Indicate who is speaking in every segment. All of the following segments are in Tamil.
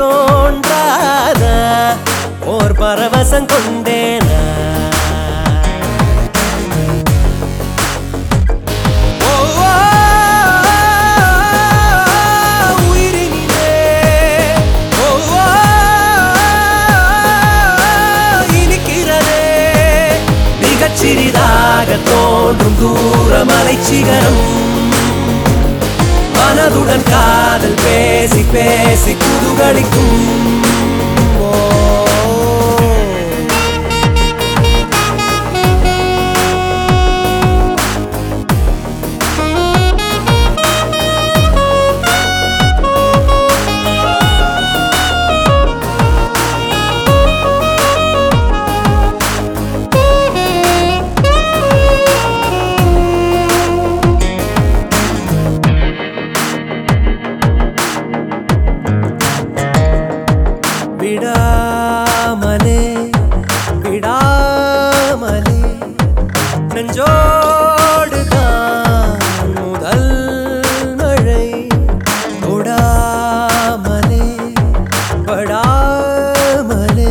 Speaker 1: தோன்றாத ஓர் பரவசம் கொண்டேனா ஓ, ஓ, உயிரினிலே. ஓ, ஓ, இனிக்கிறதே. மிகச் சிறிதாக தோன்றும் தூரமலை சிகரம் மனதுடன் காதல் பேசி பேசி குதுகலிக்கும் ஓ. விடாமலே விடாமலே நெஞ்சோடுதான் முதல் மழை தொடாமலே படாமலே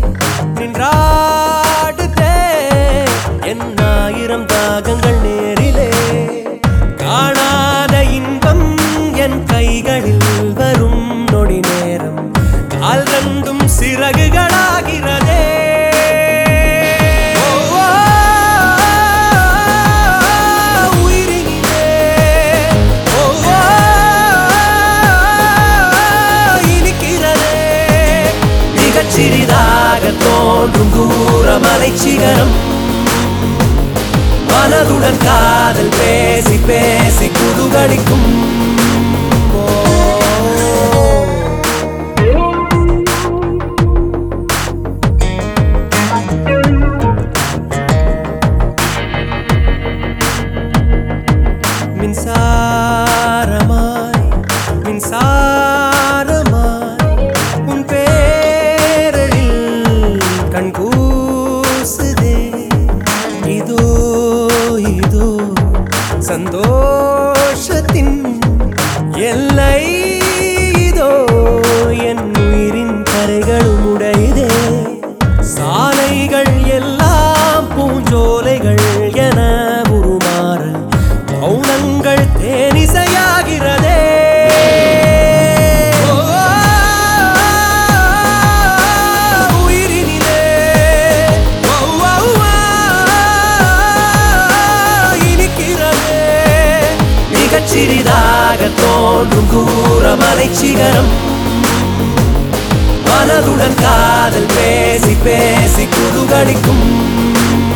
Speaker 1: நின்றாடுதே என் ஆயிரம் தாகங்கள் நேரிலே காணாத இன்பம் என் கைகளில் வரும் நொடி நேரம் கால் ரெண்டும் சிறகுகளாகிறதே ஓ, ஓ, உயிரினிலே. ஓ, ஓ, இனிக்கிறதே. மிகச் சிறிதாக தோன்றும் தூரமலை சிகரம் மனதுடன் காதல் பேசி பேசி குதுகலிக்கும் ஓ. மின்சாரமாய் மின்சாரமாய் உன் பேரழில் கண் கூசுதே இதோ இதோ சந்தோஷத்தின் எல்லை இதோ என் உயிரின் கரைகளும் உடையதே சாலைகள் எல்லாம் பூஞ்சோலைகள் என உருமாற மௌனங்கள் தேனிசையாகிறதே ஓ, உயிரினிலே. ஓ, ஓ, ஓ, இனிக்கிறதே. மிகச் சிறிதாக தோன்றும் தூரமலை சிகரம் மனதுடன் காதல் பேசி பேசி குதுகலிக்கும்